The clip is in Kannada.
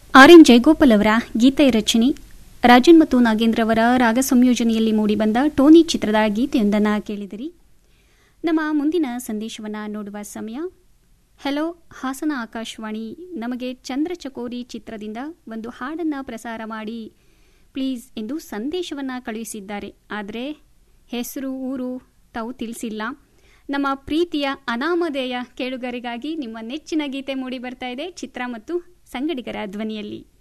ಆರ್ ಎನ್ ಜಯಗೋಪಾಲ್ ಅವರ ಗೀತೆ ರಚನೆ ರಾಜನ್ ಮತ್ತು ನಾಗೇಂದ್ರ ಅವರ ರಾಗ ಸಂಯೋಜನೆಯಲ್ಲಿ ಮೂಡಿಬಂದ ಟೋನಿ ಚಿತ್ರದ ಗೀತೆಯೊಂದನ್ನು ಕೇಳಿದಿರಿ ನಮ್ಮ ಮುಂದಿನ ಸಂದೇಶವನ್ನು ನೋಡುವ ಸಮಯ ಹಲೋ ಹಾಸನ ಆಕಾಶವಾಣಿ ನಮಗೆ ಚಂದ್ರಚಕೋರಿ ಚಿತ್ರದಿಂದ ಒಂದು ಹಾಡನ್ನು ಪ್ರಸಾರ ಮಾಡಿ ಪ್ಲೀಸ್ ಎಂದು ಸಂದೇಶವನ್ನು ಕಳುಹಿಸಿದ್ದಾರೆ ಆದರೆ ಹೆಸರು ಊರು ತಾವು ತಿಳಿಸಿಲ್ಲ ನಮ್ಮ ಪ್ರೀತಿಯ ಅನಾಮಧೇಯ ಕೇಳುಗರಿಗಾಗಿ ನಿಮ್ಮ ನೆಚ್ಚಿನ ಗೀತೆ ಮೂಡಿ ಬರ್ತಾ ಇದೆ ಚಿತ್ರ ಮತ್ತು ಸಂಗಡಿಗರ ಧ್ವನಿಯಲ್ಲಿ